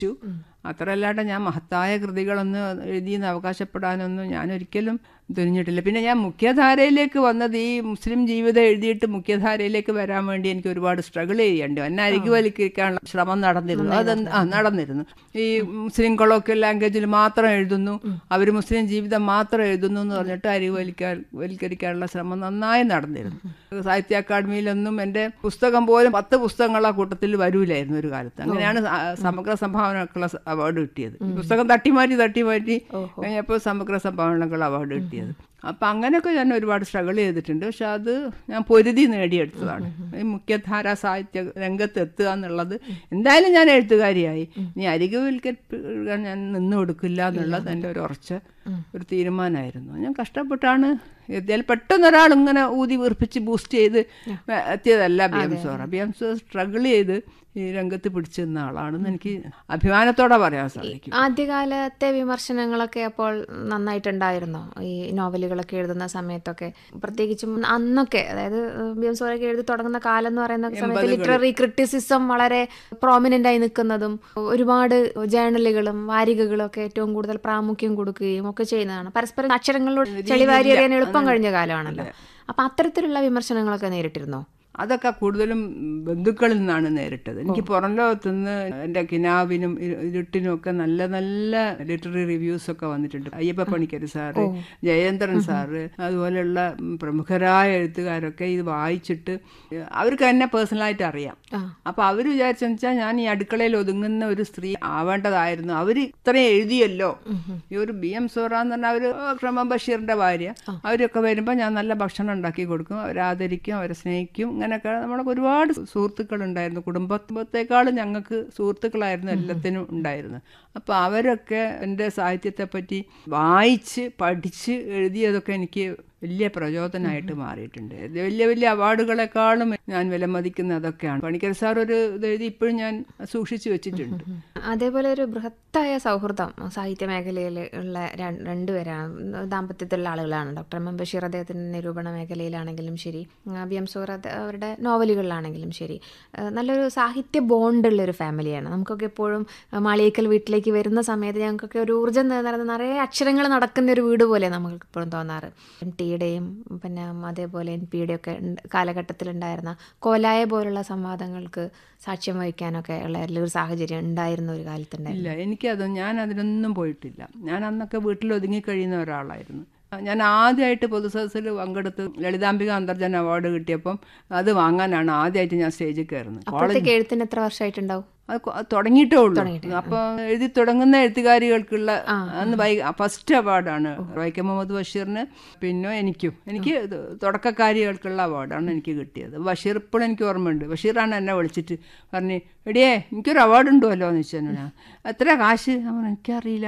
അത്രയല്ലാണ്ട് ഞാൻ മഹത്തായ കൃതികളൊന്നും എഴുതിയെന്ന് അവകാശപ്പെടാനൊന്നും ഞാൻ ഒരിക്കലും തുനിഞ്ഞിട്ടില്ല പിന്നെ ഞാൻ മുഖ്യധാരയിലേക്ക് വന്നത് ഈ മുസ്ലിം ജീവിതം എഴുതിയിട്ട് മുഖ്യധാരയിലേക്ക് വരാൻ വേണ്ടി എനിക്ക് ഒരുപാട് സ്ട്രഗിൾ ചെയ്യേണ്ടി വന്നു. എന്നെ അരികുവലിക്കാനുള്ള ശ്രമം നടന്നിരുന്നു അത് ആ നടന്നിരുന്നു ഈ മുസ്ലിം കൊളോക്കിയൽ ലാംഗ്വേജിൽ മാത്രം എഴുതുന്നു അവർ മുസ്ലിം ജീവിതം മാത്രം എഴുതുന്നു എന്ന് പറഞ്ഞിട്ട് അരികുവലിക്കാൻ വൽക്കരിക്കാനുള്ള ശ്രമം നന്നായി നടന്നിരുന്നു സാഹിത്യ അക്കാദമിയിലൊന്നും എൻ്റെ പുസ്തകം പോലും പത്ത് പുസ്തകങ്ങളെ കൂട്ടത്തിൽ വരൂലായിരുന്നു ഒരു കാലത്ത് അങ്ങനെയാണ് സ- സമഗ്ര സംഭാവനക്കുള്ള അവാർഡ് കിട്ടിയത് ഈ പുസ്തകം തട്ടിമാറ്റി തട്ടിമാറ്റി കഴിഞ്ഞപ്പോൾ സമഗ്ര സംഭാവനക്കുള്ള അവാർഡ് കിട്ടിയത് അപ്പം അങ്ങനെയൊക്കെ ഞാൻ ഒരുപാട് സ്ട്രഗിൾ ചെയ്തിട്ടുണ്ട് പക്ഷെ അത് ഞാൻ പൊരുതി നേടിയെടുത്തതാണ് ഈ മുഖ്യധാര സാഹിത്യ രംഗത്ത് എത്തുക എന്നുള്ളത് എന്തായാലും ഞാൻ എഴുത്തുകാരിയായി ഇനി അരികുവൽക്കരിക്കാൻ ഞാൻ നിന്ന് കൊടുക്കില്ല എന്നുള്ളത് എൻ്റെ ഒരു ഉറച്ച ഒരു തീരുമാനമായിരുന്നു ഞാൻ കഷ്ടപ്പെട്ടാണ് എത്തിയാൽ പെട്ടെന്ന് ഒരാൾ ഇങ്ങനെ ഊതി വീർപ്പിച്ച് ബൂസ്റ്റ് ചെയ്ത് എത്തിയതല്ല B M Suhara B M Suhara struggle ചെയ്ത് ഈ രംഗത്ത് പിടിച്ചു നിന്ന ആളാണെന്ന് എനിക്ക് അഭിമാനത്തോടെ പറയാൻ സാധിക്കും ആദ്യകാലത്തെ വിമർശനങ്ങളൊക്കെ അപ്പോൾ നന്നായിട്ടുണ്ടായിരുന്നോ ഈ നോവലുകളൊക്കെ എഴുതുന്ന സമയത്തൊക്കെ പ്രത്യേകിച്ചും അന്നൊക്കെ അതായത് ബി എം സോറൊക്കെ എഴുതി തുടങ്ങുന്ന കാലം എന്ന് പറയുന്ന സമയത്ത് ലിറ്റററി ക്രിറ്റിസിസം വളരെ പ്രോമിനന്റ് ആയി നിൽക്കുന്നതും ഒരുപാട് ജേർണലുകളും വാരികകളും ഒക്കെ ഏറ്റവും കൂടുതൽ പ്രാമുഖ്യം കൊടുക്കുകയും ഒക്കെ ചെയ്യുന്നതാണ് പരസ്പരം അക്ഷരങ്ങളോട് ചെളിവാരി അറിയാൻ എളുപ്പം കഴിഞ്ഞ കാലമാണല്ലോ അപ്പൊ അത്തരത്തിലുള്ള വിമർശനങ്ങളൊക്കെ നേരിട്ടിരുന്നോ അതൊക്കെ കൂടുതലും ബന്ധുക്കളിൽ നിന്നാണ് നേരിട്ടത് എനിക്ക് പുറം ലോകത്തുനിന്ന് എൻ്റെ കിനാവിനും ഇരു- ഇരുട്ടിനും ഒക്കെ നല്ല നല്ല ലിറ്റററി റിവ്യൂസ് ഒക്കെ വന്നിട്ടുണ്ട് അയ്യപ്പ പണിക്കർ സാറ് ജയേന്ദ്രൻ സാറ് അതുപോലെയുള്ള ഉം, പ്രമുഖരായ എഴുത്തുകാരൊക്കെ ഇത് വായിച്ചിട്ട് അവർക്ക് എന്നെ പേഴ്സണലായിട്ട് അറിയാം അപ്പൊ അവർ വിചാരിച്ചെന്ന് വെച്ചാൽ ഞാൻ ഈ അടുക്കളയിൽ ഒതുങ്ങുന്ന ഒരു സ്ത്രീ ആവേണ്ടതായിരുന്നു അവർ ഇത്രയും എഴുതിയല്ലോ ഈ ഒരു ബി എം സോറ എന്ന് പറഞ്ഞാൽ അവർ ക്രമ ബഷീറിന്റെ ഭാര്യ അവരൊക്കെ വരുമ്പോൾ ഞാൻ നല്ല ഭക്ഷണം ഉണ്ടാക്കി കൊടുക്കും അവരെ ആദരിക്കും അവരെ സ്നേഹിക്കും ഇങ്ങനെയൊക്കെ നമ്മളൊക്കെ ഒരുപാട് സുഹൃത്തുക്കൾ ഉണ്ടായിരുന്നു കുടുംബത്തെക്കാളും ഞങ്ങൾക്ക് സുഹൃത്തുക്കളായിരുന്നു എല്ലാത്തിനും ഉണ്ടായിരുന്നത് അപ്പോൾ അവരൊക്കെ എൻ്റെ സാഹിത്യത്തെ പറ്റി വായിച്ച് പഠിച്ച് എഴുതിയതൊക്കെ എനിക്ക് വലിയ പ്രചോദനമായിട്ട് മാറിയിട്ടുണ്ട് ഇത് വലിയ വലിയ അവാർഡുകളെക്കാളും ഞാൻ വിലമതിക്കുന്ന അതൊക്കെയാണ് പണിക്കർ സാർ ഒരു ഇത് എഴുതി ഇപ്പോഴും ഞാൻ സൂക്ഷിച്ചു വെച്ചിട്ടുണ്ട് അതേപോലെ ഒരു ബൃഹത്തായ സൗഹൃദം സാഹിത്യ മേഖലയിൽ ഉള്ള ര- രണ്ടുപേരാണ് ദാമ്പത്യത്തിലുള്ള ആളുകളാണ് ഡോക്ടർ എം എം ബഷീർ അദ്ദേഹത്തിൻ്റെ നിരൂപണ മേഖലയിലാണെങ്കിലും ശരി ആ, ബി എം സൂർ അത് അവരുടെ നോവലുകളിലാണെങ്കിലും ശരി ആ, നല്ലൊരു സാഹിത്യ ബോണ്ടുള്ള ഒരു ഫാമിലിയാണ് നമുക്കൊക്കെ എപ്പോഴും ആ, മാളിയേക്കൽ വീട്ടിലേക്ക് വരുന്ന സമയത്ത് ഞങ്ങൾക്കൊക്കെ ഒരു ഊർജ്ജം നിറഞ്ഞ നിറയെ അക്ഷരങ്ങൾ നടക്കുന്ന ഒരു വീട് പോലെ നമുക്ക് എപ്പോഴും തോന്നാറ് എം ടിയുടെയും പിന്നെ അതേപോലെ എൻ പിയുടെ ഒക്കെ കാലഘട്ടത്തിലുണ്ടായിരുന്ന കോലായ പോലുള്ള സംവാദങ്ങൾക്ക് സാക്ഷ്യം വഹിക്കാനൊക്കെ ഉള്ള ഒരു സാഹചര്യം ഉണ്ടായിരുന്ന ഒരു കാലത്തുണ്ടായിരുന്നു ഇല്ല എനിക്കത് ഞാൻ അതിനൊന്നും പോയിട്ടില്ല ഞാൻ അന്നൊക്കെ വീട്ടിൽ ഒതുങ്ങി കഴിയുന്ന ഒരാളായിരുന്നു ഞാൻ ആദ്യമായിട്ട് പൊതുസദസ്സിൽ പങ്കെടുത്ത് ലളിതാംബിക അന്തർജന അവാർഡ് കിട്ടിയപ്പം അത് വാങ്ങാനാണ് ആദ്യമായിട്ട് ഞാൻ സ്റ്റേജിൽ കയറുന്നത് കോളേജ് അപ്പോഴത്തേക്ക് എഴുത്തിന് എത്ര വർഷമായിട്ടുണ്ടാവും അത് കൊ- അത് തുടങ്ങിയിട്ടേ ഉള്ളൂ അപ്പൊ എഴുതി തുടങ്ങുന്ന എഴുത്തുകാരികൾക്കുള്ള അന്ന് വൈ ഫസ്റ്റ് അവാർഡാണ് വൈക്കം മുഹമ്മദ് ബഷീറിന് പിന്നെ എനിക്കും എനിക്ക് ഇത് തുടക്കക്കാരികൾക്കുള്ള അവാർഡാണ് എനിക്ക് കിട്ടിയത് ബഷീർ ഇപ്പോഴും എനിക്ക് ഓർമ്മയുണ്ട് ബഷീറാണ് എന്നെ വിളിച്ചിട്ട് പറഞ്ഞു എടിയേ എനിക്കൊരു അവാർഡ് ഉണ്ടല്ലോ എന്ന് വെച്ചു ഞാൻ എത്ര കാശ് ഞാൻ പറഞ്ഞു, എനിക്കറിയില്ല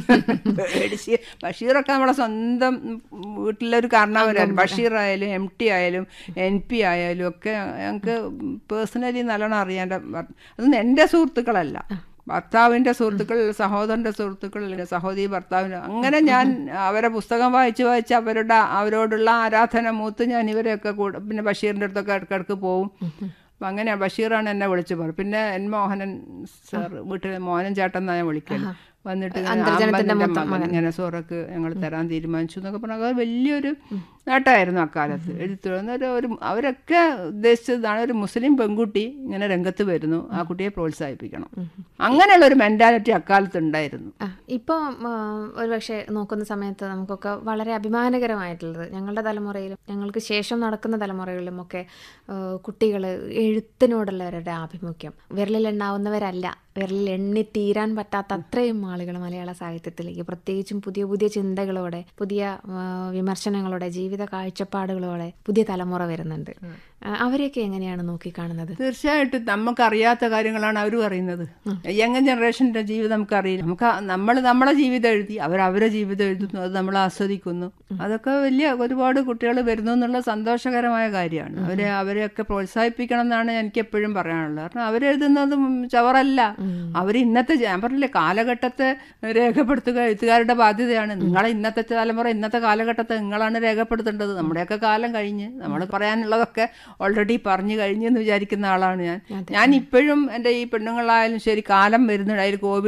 മേടിച്ച് ബഷീറൊക്കെ നമ്മളെ സ്വന്തം വീട്ടിലൊരു കാരണവരാണ് ബഷീർ ആയാലും എം ടി ആയാലും എൻ പി ആയാലും ഒക്കെ ഞങ്ങൾക്ക് പേഴ്സണലി നല്ലോണം അറിയാൻ അതൊന്നും എൻ്റെ സുഹൃത്തുക്കളല്ല ഭർത്താവിൻ്റെ സുഹൃത്തുക്കൾ സഹോദരൻ്റെ സുഹൃത്തുക്കൾ അല്ലെങ്കിൽ സഹോദരി ഭർത്താവിൻ്റെ അങ്ങനെ ഞാൻ അവരെ പുസ്തകം വായിച്ച് വായിച്ച് അവരുടെ അവരോടുള്ള ആരാധന മൂത്ത് ഞാൻ ഇവരെയൊക്കെ കൂടെ പിന്നെ ബഷീറിൻ്റെ അടുത്തൊക്കെ ഇടയ്ക്കിടയ്ക്ക് പോവും അപ്പം അങ്ങനെ ബഷീറാണ് എന്നെ വിളിച്ചു പറഞ്ഞു പിന്നെ എൻ മോഹനൻ സാർ വീട്ടിൽ മോഹനൻ ചേട്ടൻ എന്നാണ് ഞാൻ വിളിക്കല് വന്നിട്ട് ഇങ്ങനെ അന്തർജനത്തിന്റെ അമ്പതിന്റെ മകൻ ഇങ്ങനെ സോറക്ക് ഞങ്ങൾ തരാൻ തീരുമാനിച്ചു എന്നൊക്കെ പറഞ്ഞാൽ അത് വലിയൊരു നേട്ടമായിരുന്നു അക്കാലത്ത് എഴുത്തു ഒരു ഒരു അവരൊക്കെ ഉദ്ദേശിച്ചതാണ് ഒരു മുസ്ലിം പെൺകുട്ടി ഇങ്ങനെ രംഗത്ത് വരുന്നു ആ കുട്ടിയെ പ്രോത്സാഹിപ്പിക്കണം അങ്ങനെയുള്ള ഒരു മെന്റാലിറ്റി അക്കാലത്ത് ഉണ്ടായിരുന്നു ആ, ഇപ്പോൾ ഒരു പക്ഷേ നോക്കുന്ന സമയത്ത് നമുക്കൊക്കെ വളരെ അഭിമാനകരമായിട്ടുള്ളത് ഞങ്ങളുടെ തലമുറയിലും ഞങ്ങൾക്ക് ശേഷം നടക്കുന്ന തലമുറകളിലും ഒക്കെ കുട്ടികൾ എഴുത്തിനോടുള്ളവരുടെ ആഭിമുഖ്യം വിരലിലെണ്ണാവുന്നവരല്ല വിരലിൽ എണ്ണി തീരാൻ പറ്റാത്ത അത്രയും ആളുകൾ മലയാള സാഹിത്യത്തിലേക്ക് പ്രത്യേകിച്ചും പുതിയ പുതിയ ചിന്തകളോടെ പുതിയ ആ, വിമർശനങ്ങളോടെ ജീവിത കാഴ്ചപ്പാടുകളോടെ പുതിയ തലമുറ വരുന്നുണ്ട് ആ, അവരെയൊക്കെ എങ്ങനെയാണ് നോക്കിക്കാണുന്നത് തീർച്ചയായിട്ടും നമുക്കറിയാത്ത കാര്യങ്ങളാണ് അവരും അറിയുന്നത് യങ് ജനറേഷൻ്റെ ജീവിതം നമുക്കറിയില്ല നമുക്ക് നമ്മൾ നമ്മളെ ജീവിതം എഴുതി അവർ അവരെ ജീവിതം എഴുതുന്നു അത് നമ്മൾ ആസ്വദിക്കുന്നു അതൊക്കെ വലിയ ഒരുപാട് കുട്ടികൾ വരുന്നു എന്നുള്ള സന്തോഷകരമായ കാര്യമാണ് അവരെ അവരെയൊക്കെ പ്രോത്സാഹിപ്പിക്കണം എന്നാണ് എനിക്ക് എപ്പോഴും പറയാനുള്ളത് കാരണം അവരെഴുതുന്നതും ചവറല്ല അവർ ഇന്നത്തെ ജ- ഞാൻ പറഞ്ഞില്ലേ കാലഘട്ടത്തെ രേഖപ്പെടുത്തുക എഴുത്തുകാരുടെ ബാധ്യതയാണ് നിങ്ങളെ ഇന്നത്തെ തലമുറ ഇന്നത്തെ കാലഘട്ടത്തെ നിങ്ങളാണ് രേഖപ്പെടുത്തേണ്ടത് നമ്മുടെയൊക്കെ കാലം കഴിഞ്ഞ് നമ്മൾ പറയാനുള്ളതൊക്കെ ഓൾറെഡി പറഞ്ഞു കഴിഞ്ഞെന്ന് വിചാരിക്കുന്ന ആളാണ് ഞാൻ ഞാൻ ഇപ്പോഴും എൻ്റെ ഈ പെണ്ണുങ്ങളായാലും ശരി കാലം വരുന്നുണ്ട് അതിൽ കോവിഡ്